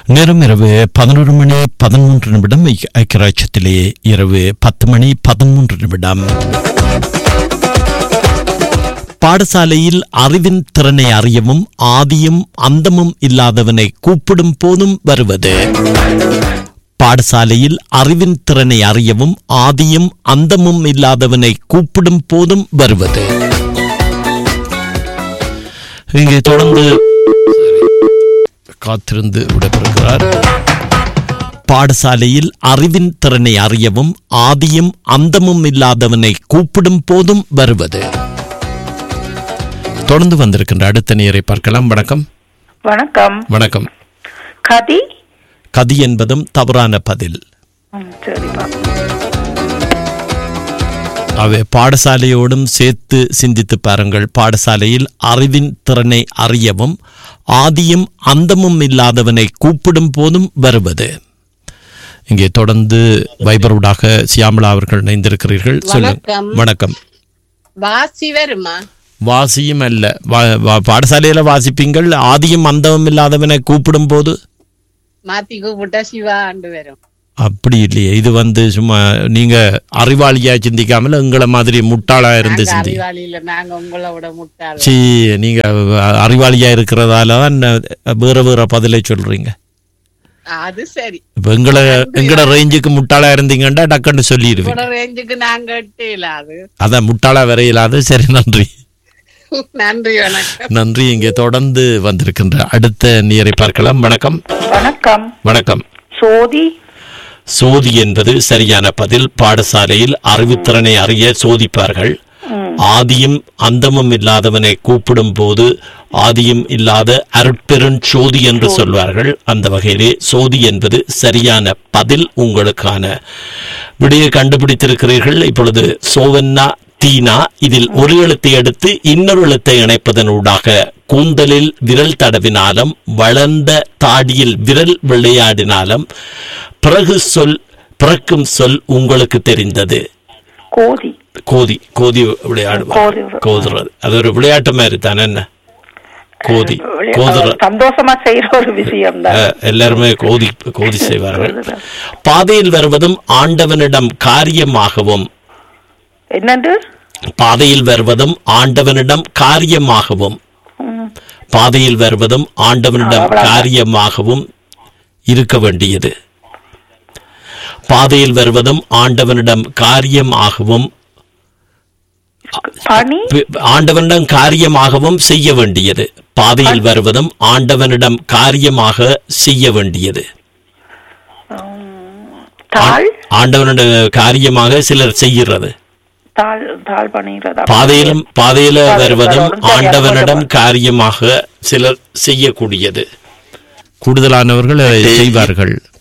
நேரம் இரவு பதினோரு மணி பதிமூன்று நிமிடம் ஐ- ஐக்கியராட்சத்திலே இரவு பத்து மணி பதிமூன்று நிமிடம் பாடசாலையில் அறிவின் திறனை அறியவும் ஆதியும் அந்தமும் இல்லாதவனை கூப்பிடும் போதும் வருவது பாடசாலையில் அறிவின் திறனை அறியவும் ஆதியும் அந்தமும் இல்லாதவனை கூப்பிடும் போதும் வருவது இங்கே தொடர்ந்து காத்திருந்து விடைபெறுகிறார் பாடசாலையில் அறிவின் திறனை அறியவும் ஆதியும் அந்தமும் இல்லாதவனை கூப்பிடும் போதும் வருவது தொடர்ந்து வந்திருக்கின்ற அடுத்த நேரை பார்க்கலாம் வணக்கம் வணக்கம் வணக்கம் கதி கதி என்பதும் தவறான பதில் ம், சரிப்பா அவை பாடசாலையோடும் சேர்த்து சிந்தித்து பாருங்கள் பாடசாலையில் அறிவின் திறனை அறியவும் ஆதியும் அந்தமும் இல்லாதவனை கூப்பிடும் போதும் வருவது இங்கே தொடர்ந்து வைபரூடாக சியாமளா அவர்கள் இணைந்திருக்கிறீர்கள் சொல்லுங்க வணக்கம். வணக்கம் வாசி வருமா வாசியும் அல்ல வா- வா- பாடசாலையில வாசிப்பீங்கள் ஆதியும் அந்தமும் இல்லாதவனை கூப்பிடும் போது மாத்தி கூப்பிட்டா சிவா ஆண்டு வரும் அப்படி இல்லையே இது வந்து சும்மா நீங்க அறிவாளியா சிந்திக்காமல் எங்களை மாதிரி முட்டாளா இருந்து நாங்க சிந்தி அறிவாளியில நாங்க உங்களை விட முட்டாள் சி நீங்க அறிவாளியா இருக்கிறதால தான் வேற வேற பதிலை சொல்றீங்க அது சரி இப்ப எங்களை எங்கட ரேஞ்சுக்கு முட்டாளா இருந்தீங்கன்னா டக்குன்னு சொல்லிடுவேன் உங்களோட ரேஞ்சுக்கு நாங்க எட்டல அது அதான் முட்டாளா வரையிலாது சரி நன்றி நன்றி வணக்கம் நன்றி இங்கே தொடர்ந்து வந்திருக்கின்ற அடுத்த நீரை பார்க்கலாம் வணக்கம் வணக்கம் வணக்கம் சோதி சோதி என்பது சரியான பதில் பாடசாலையில் அறிவுத்திறனை அறிய சோதிப்பார்கள் ஆதியும் அந்தமும் இல்லாதவனை கூப்பிடும் போது ஆதியும் இல்லாத அருட்பெருஞ் சோதி என்று சொல்வார்கள் அந்த வகையிலே சோதி என்பது சரியான பதில் உங்களுக்கான விடையை கண்டுபிடித்திருக்கிறீர்கள் இப்பொழுது சோவன்னா தீனா இதில் ஒரு எழுத்தை எடுத்து இன்னொரு எழுத்தை இணைப்பதனூடாக கூந்தலில் விரல் தடவினாலும் வளர்ந்த தாடியில் விரல் விளையாடினாலும் பிறகு சொல் பிறக்கும் சொல் உங்களுக்கு தெரிந்தது கோதி கோதி கோதி விளையாடுவார் கோதி. கோதுறது அது ஒரு விளையாட்டு மாதிரி தானே என்ன கோதி விளையா- கோதுற சந்தோஷமா செய்யற ஒரு விஷயம் தான் அஹ், எல்லாருமே கோதி கோதி செய்வார்கள் பாதையில் வருவதும் ஆண்டவனிடம் காரியமாகவும் என்னண்டு பாதையில் வருவதும் ஆண்டவனிடம் காரியமாகவும் ம், பாதையில் வருவதும் ஆண்டவனிடம் காரியமாகவும் இருக்க வேண்டியது பாதையில் வருவதும் ஆண்டவனிடம் காரியமாகவும் பனி பி- ஆண்டவனிடம் காரியமாகவும் செய்ய வேண்டியது பாதையில் வருவதும் ஆண்டவனிடம் காரியமாக செய்ய வேண்டியது தாழ் ஆண்டவனிடம் காரியமாக சிலர் செய்கிறது தாழ் தாழ் பணிகிறதா பாதையிலும் பாதையில பாதையில் வருவதும் வருவதும் சரியா ஆண்டவனிடம் சொல்லுங்க. காரியமாக சிலர் செய்யக்கூடியது கூடுதலானவர்கள் அதை செய்வார்கள்